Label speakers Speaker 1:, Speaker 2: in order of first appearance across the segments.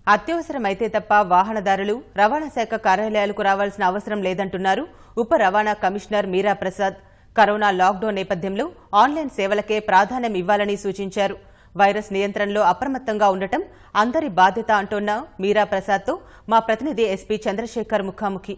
Speaker 1: అత్యవసరమైతే తప్ప వాహనదారులు రవాణా శాఖ కార్యాలయాలకు రావాల్సిన అవసరం లేదంటున్నారు ఉప రవాణా commissioner Meera Prasad corona lockdown నేపథ్యంలో ఆన్లైన్ సేవలకే ప్రాధాన్యం ఇవ్వాలని సూచించారు వైరస్ నియంత్రణలో అప్రమత్తంగా ఉండటం అందరి బాధ్యత అంటోన్న మీరా ప్రసాద్తో మా ప్రతినిధి ఎస్పీ చంద్రశేఖర్ ముఖాముఖి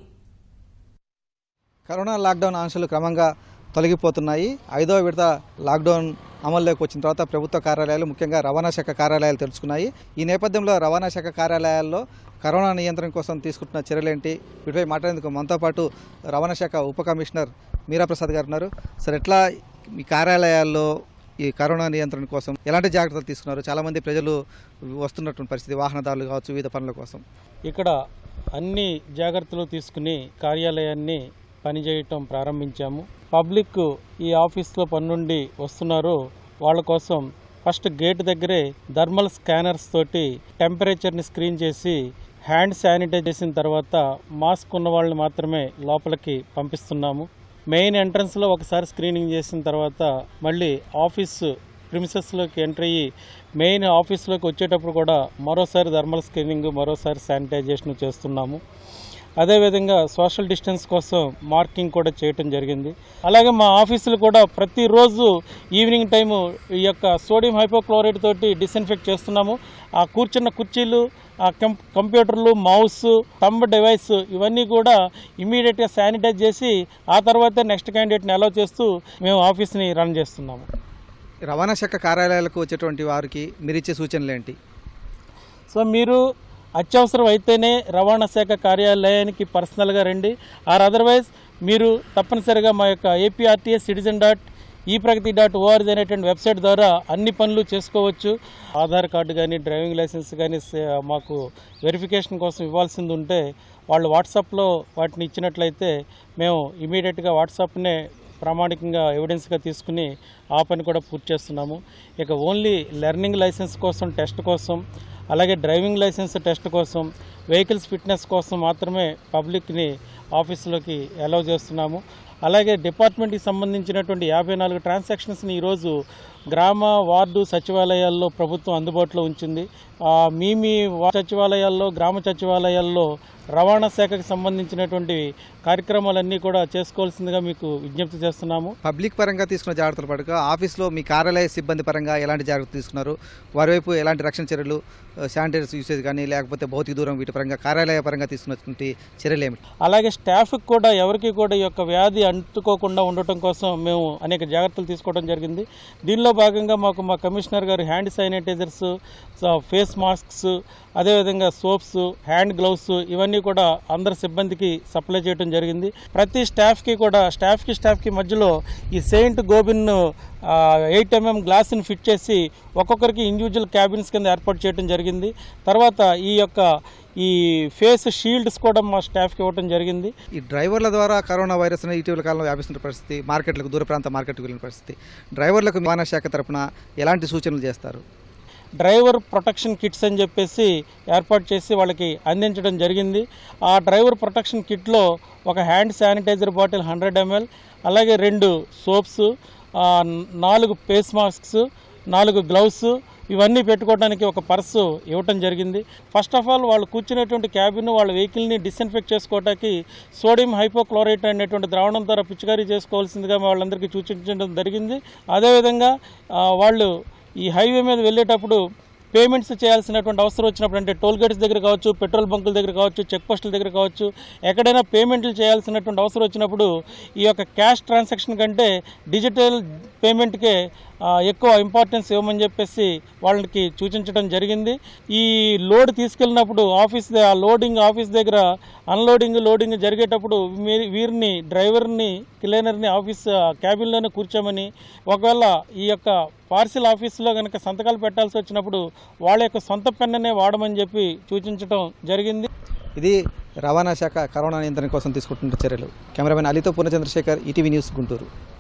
Speaker 2: కరోనా లాక్డౌన్ ఆంక్షలు క్రమంగా తొలగిపోతున్నాయి ఐదవ విడత లాక్డౌన్ అమల్లోకి వచ్చిన తర్వాత ప్రభుత్వ కార్యాలయాలు ముఖ్యంగా రవాణా శాఖ కార్యాలయాలు తెరుచుకున్నాయి ఈ నేపథ్యంలో రవాణా శాఖ కార్యాలయాల్లో కరోనా నియంత్రణ కోసం తీసుకుంటున్న చర్యలేంటి వీటిపై మాట్లాడేందుకు మనతో పాటు రవాణా శాఖ ఉప కమిషనర్ మీరాప్రసాద్ గారు ఉన్నారు సార్ ఎట్లా మీ కార్యాలయాల్లో ఈ కరోనా నియంత్రణ కోసం ఎలాంటి జాగ్రత్తలు తీసుకున్నారు చాలామంది ప్రజలు వస్తున్నటువంటి పరిస్థితి వాహనదారులు కావచ్చు వివిధ పనుల కోసం
Speaker 3: ఇక్కడ అన్ని జాగ్రత్తలు తీసుకుని కార్యాలయాన్ని పనిచేయటం ప్రారంభించాము పబ్లిక్ ఈ ఆఫీస్లో పని నుండి వస్తున్నారు వాళ్ళ కోసం ఫస్ట్ గేట్ దగ్గరే థర్మల్ స్కానర్స్ తోటి టెంపరేచర్ని స్క్రీన్ చేసి హ్యాండ్ శానిటైజ్ చేసిన తర్వాత మాస్క్ ఉన్న వాళ్ళని మాత్రమే లోపలికి పంపిస్తున్నాము మెయిన్ ఎంట్రన్స్లో ఒకసారి స్క్రీనింగ్ చేసిన తర్వాత మళ్ళీ ఆఫీస్ ప్రిమిసెస్లోకి ఎంటర్ అయ్యి మెయిన్ ఆఫీస్లోకి వచ్చేటప్పుడు కూడా మరోసారి థర్మల్ స్క్రీనింగ్ మరోసారి శానిటైజేషన్ చేస్తున్నాము అదేవిధంగా సోషల్ డిస్టెన్స్ కోసం మార్కింగ్ కూడా చేయటం జరిగింది అలాగే మా ఆఫీసులు కూడా ప్రతిరోజు ఈవినింగ్ టైము ఈ యొక్క సోడియం హైపోక్లోరైడ్ తోటి డిస్ఇన్ఫెక్ట్ చేస్తున్నాము ఆ కూర్చున్న కుర్చీలు ఆ కం కంప్యూటర్లు మౌస్ థంబ్ డివైస్ ఇవన్నీ కూడా ఇమీడియట్గా శానిటైజ్ చేసి ఆ తర్వాతే నెక్స్ట్ క్యాండిడేట్ని అలౌ చేస్తూ మేము ఆఫీస్ని రన్ చేస్తున్నాము
Speaker 2: రవాణా శాఖ కార్యాలయాలకు వచ్చేటువంటి వారికి మీరు ఇచ్చే సూచనలు ఏంటి
Speaker 3: సో మీరు అత్యవసరం అయితేనే రవాణా శాఖ కార్యాలయానికి పర్సనల్గా రండి ఆర్ అదర్వైజ్ మీరు తప్పనిసరిగా మా యొక్క ఏపీఆర్టీఎస్ citizen dot e Pragati dot ORG అనేటువంటి వెబ్సైట్ ద్వారా అన్ని పనులు చేసుకోవచ్చు ఆధార్ కార్డు కానీ డ్రైవింగ్ లైసెన్స్ కానీ సే- మాకు వెరిఫికేషన్ కోసం ఇవ్వాల్సింది ఉంటే వాళ్ళు వాట్సాప్లో వాటిని ఇచ్చినట్లయితే మేము ఇమీడియట్గా వాట్సాప్నే ప్రామాణికంగా ఎవిడెన్స్గా తీసుకుని ఆ పని కూడా పూర్తి చేస్తున్నాము ఇక ఓన్లీ లెర్నింగ్ లైసెన్స్ కోసం టెస్ట్ కోసం అలాగే డ్రైవింగ్ లైసెన్స్ టెస్ట్ కోసం వెహికల్స్ ఫిట్నెస్ కోసం మాత్రమే పబ్లిక్ని ఆఫీసులోకి అలౌ చేస్తున్నాము అలాగే డిపార్ట్మెంట్కి సంబంధించినటువంటి యాభై నాలుగు ట్రాన్సాక్షన్స్ని ఈరోజు గ్రామ వార్డు సచివాలయాల్లో ప్రభుత్వం అందుబాటులో ఉంచింది ఆ, మీ మీ వా- సచివాలయాల్లో గ్రామ సచివాలయాల్లో రవాణా శాఖకు సంబంధించినటువంటి కార్యక్రమాలన్నీ కూడా చేసుకోవాల్సిందిగా మీకు విజ్ఞప్తి చేస్తున్నాము
Speaker 2: పబ్లిక్ పరంగా తీసుకున్న జాగ్రత్తలు పడక ఆఫీస్లో మీ కార్యాలయ సిబ్బంది పరంగా ఎలాంటి జాగ్రత్తలు తీసుకున్నారు వారి వైపు ఎలాంటి రక్షణ చర్యలు శానిటైజర్స్ యూసేజ్ కానీ లేకపోతే భౌతిక దూరం వీటి పరంగా కార్యాలయ పరంగా తీసుకున్నటువంటి చర్యలు ఏమిటి
Speaker 3: అలాగే స్టాఫ్కి కూడా ఎవరికి కూడా ఈ యొక్క వ్యాధి అంటుకోకుండా ఉండటం కోసం మేము అనేక జాగ్రత్తలు తీసుకోవడం జరిగింది దీనిలో భాగంగా మాకు మా కమిషనర్ గారు హ్యాండ్ శానిటైజర్స్ ఫేస్ మాస్క్స్ అదేవిధంగా సోప్స్ హ్యాండ్ గ్లౌస్ ఇవన్నీ కూడా అందరి సిబ్బందికి సప్లై చేయడం జరిగింది ప్రతి స్టాఫ్కి కూడా స్టాఫ్కి స్టాఫ్కి మధ్యలో ఈ సెయింట్ గోబిన్ ఎయిట్ ఎంఎం గ్లాస్ని ఫిట్ చేసి ఒక్కొక్కరికి ఇండివిజువల్ క్యాబిన్స్ కింద ఏర్పాటు చేయడం జరిగింది తర్వాత ఈ యొక్క ఈ ఫేస్ షీల్డ్స్ కూడా మా స్టాఫ్కి ఇవ్వడం జరిగింది
Speaker 2: ఈ డ్రైవర్ల ద్వారా కరోనా వైరస్ అనేది ఇటీవల కాలంలో వ్యాపిస్తున్న పరిస్థితి మార్కెట్లకు దూర ప్రాంత మార్కెట్కు వెళ్ళిన పరిస్థితి డ్రైవర్లకు రవాణా శాఖ తరపున ఎలాంటి సూచనలు చేస్తారు
Speaker 3: డ్రైవర్ ప్రొటెక్షన్ కిట్స్ అని చెప్పేసి ఏర్పాటు చేసి వాళ్ళకి అందించడం జరిగింది ఆ డ్రైవర్ ప్రొటెక్షన్ కిట్లో ఒక hand sanitizer bottle hundred ML అలాగే రెండు సోప్స్ ఆ, నాలుగు ఫేస్ మాస్క్స్ నాలుగు గ్లౌస్ ఇవన్నీ పెట్టుకోవడానికి ఒక పర్సు ఇవ్వటం జరిగింది ఫస్ట్ ఆఫ్ ఆల్ వాళ్ళు కూర్చునేటువంటి క్యాబిన్ వాళ్ళ వెహికల్ని డిస్ఇన్ఫెక్ట్ చేసుకోవడానికి సోడియం హైపోక్లోరైట్ అనేటువంటి ద్రావణం ద్వారా పిచికారీ చేసుకోవాల్సిందిగా వాళ్ళందరికీ సూచించడం జరిగింది అదేవిధంగా ఆ, వాళ్ళు ఈ హైవే మీద వెళ్ళేటప్పుడు పేమెంట్స్ చేయాల్సినటువంటి అవసరం వచ్చినప్పుడు అంటే టోల్ గేట్స్ దగ్గర కావచ్చు పెట్రోల్ బంకుల దగ్గర కావచ్చు చెక్ పోస్టుల దగ్గర కావచ్చు ఎక్కడైనా పేమెంట్లు చేయాల్సినటువంటి అవసరం వచ్చినప్పుడు ఈ యొక్క క్యాష్ ట్రాన్సాక్షన్ కంటే డిజిటల్ పేమెంట్కే ఆ, ఎక్కువ ఇంపార్టెన్స్ ఇవ్వమని చెప్పేసి వాళ్ళకి సూచించడం జరిగింది ఈ లోడ్ తీసుకెళ్ళినప్పుడు ఆఫీస్ ద- ఆ లోడింగ్ ఆఫీస్ దగ్గర అన్లోడింగ్ లోడింగ్ జరిగేటప్పుడు మీ- వీరిని డ్రైవర్ని క్లీనర్ని ఆఫీస్ ఆ, క్యాబిన్లోనే కూర్చోమని ఒకవేళ ఈ యొక్క పార్సిల్ ఆఫీసులో కనుక సంతకాలు పెట్టాల్సి వచ్చినప్పుడు వాళ్ళ యొక్క సొంత పెన్ననే వాడమని చెప్పి సూచించడం జరిగింది
Speaker 2: ఇది రవాణా శాఖ కరోనా నియంత్రణ కోసం తీసుకుంటున్న చర్యలు కెమెరామెన్ అలీతో పూర్ణచంద్రశేఖర్ ఈటీవీ న్యూస్ గుంటూరు